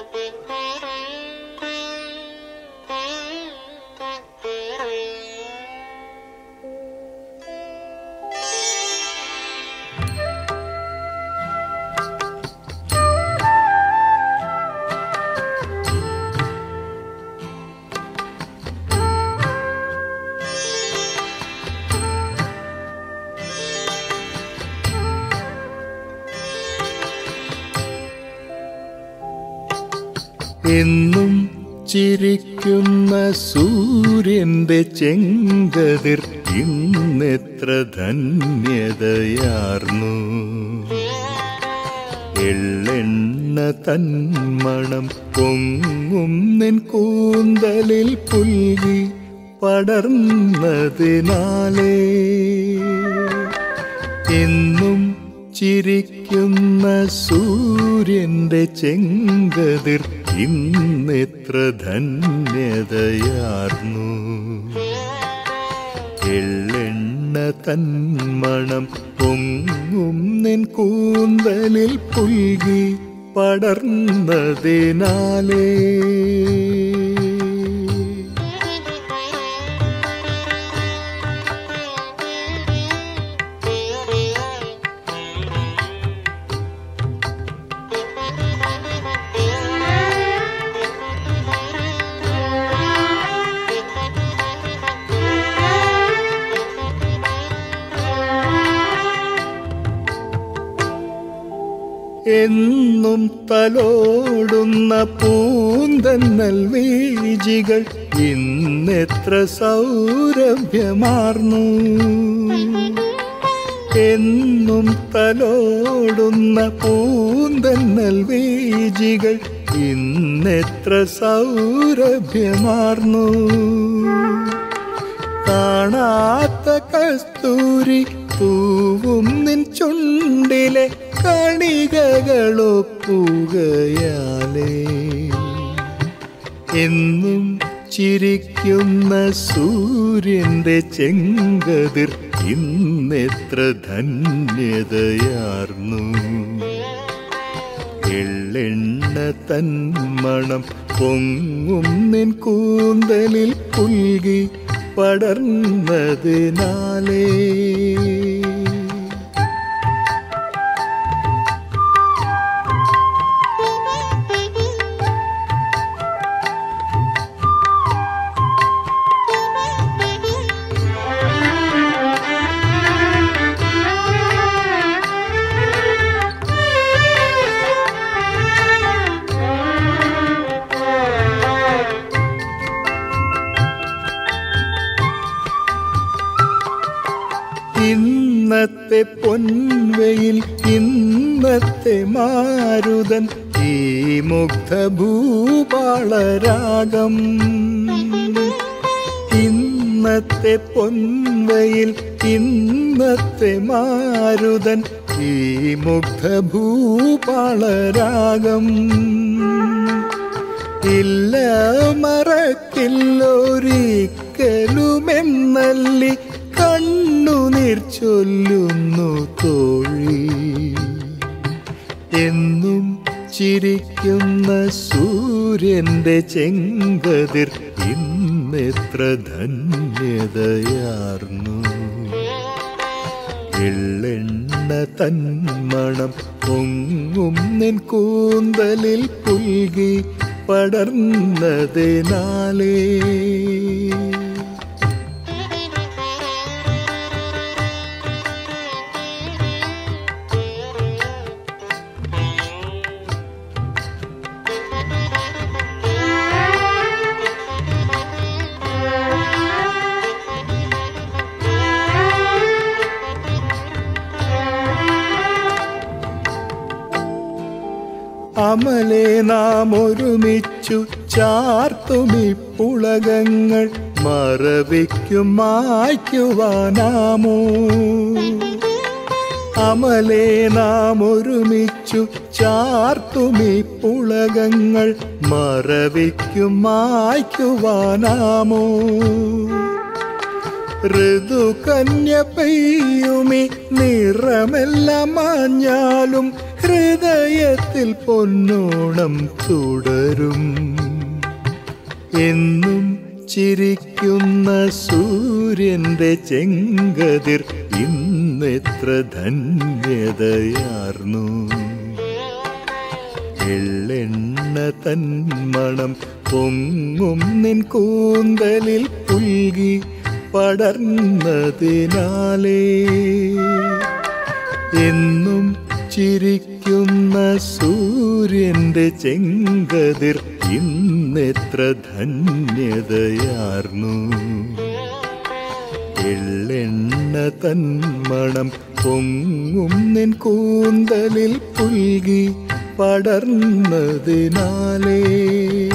എന്നും ചിരിക്കുന്ന സൂര്യന്റെ ചെങ്കതിർ ഇന്നെത്ര ധന്യതയാർന്നു എള്ളെണ്ണ തന്മണം പൊങ്ങും നിൻ കൂന്തലിൽ പുൽകി പടർന്നതിനാലേ എന്നും ചിരിക്കുന്ന സൂര്യന്റെ ചെങ്കതിർ ഇന്നെത്ര ധന്യതയാർന്നു എള്ളെണ്ണ തന്മണം പൊങ്ങും നിൻ കൂന്തലിൽ പുൽകി പടർന്നതിനാലേ എന്നും തലോടുന്ന പൂന്തന്നൽ വീജികൾ ഇന്നെത്ര സൗരഭ്യമാർന്നു എന്നും തലോടുന്ന പൂന്തന്നൽ വീജികൾ ഇന്നെത്ര സൗരഭ്യമാർന്നു കാണാത്ത കസ്തൂരി തൂവും നിൻ ചുണ്ടിലെ കണികകളൊപ്പുകയാലേ എന്നും ചിരിക്കുന്ന സൂര്യന്റെ ചെങ്കതിർ ഇന്നെത്ര ധന്യതയാർന്നു എള്ളെണ്ണ തന്മണം പൊങ്ങും നിൻ കൂന്തലിൽ പുൽകി പടർന്നതിനാലേ ഇന്നത്തെ പൊൻവയിൽ ഇന്നത്തെ മാരുതൻ ഈ മുഗ്ധഭൂപാളരാഗം ഇന്നത്തെ പൊൻവയിൽ ഇന്നത്തെ മാരുതൻ ഈ മുഗ്ധഭൂപാളരാഗം ഇല്ല മറക്കില്ലൊരിക്കലുമെന്നല്ലി കണ്ണുനീർ ചൊല്ലുന്നു തോഴി എന്നും ചിരിക്കുന്ന സൂര്യന്റെ ചെങ്കതിർ ഇന്നെത്ര ധന്യതയാർന്നു എള്ളെണ്ണ തന്മണം പൊങ്ങും നിൻ കൂന്തലിൽ പുൽകി പടർന്നതിനാലേ അമലെ നാം ഒരുമിച്ചു ചാർത്തുമി പുളകങ്ങൾ മറവിക്കും മായ്ക്കുവാനാമോ അമലെ നാം ഒരുമിച്ചു ചാർത്തുമി പുളകങ്ങൾ മറവിക്കും മായ്ക്കുവാനാമോ ഋതുകന്യ പെയ്യുമി നിറമെല്ലാം മാഞ്ഞാലും ഹൃദയത്തിൽ പൊന്നോണം തുടരും എന്നും ചിരിക്കുന്ന സൂര്യന്റെ ചെങ്കതിർ ഇന്നെത്ര ധന്യതയാർന്നു എള്ളെണ്ണ തന്മണം പൊങ്ങും നിൻ കൂന്തലിൽ പുൽകി പടർന്നതിനാലേ എന്നും ചിരിക്കുന്ന സൂര്യന്റെ ചെങ്കതിർ ഇന്നെത്ര ധന്യതയാർന്നു എള്ളെണ്ണ തന്മണം പൊങ്ങും നിൻ കൂന്തലിൽ പുൽകി പടർന്നതിനാലേ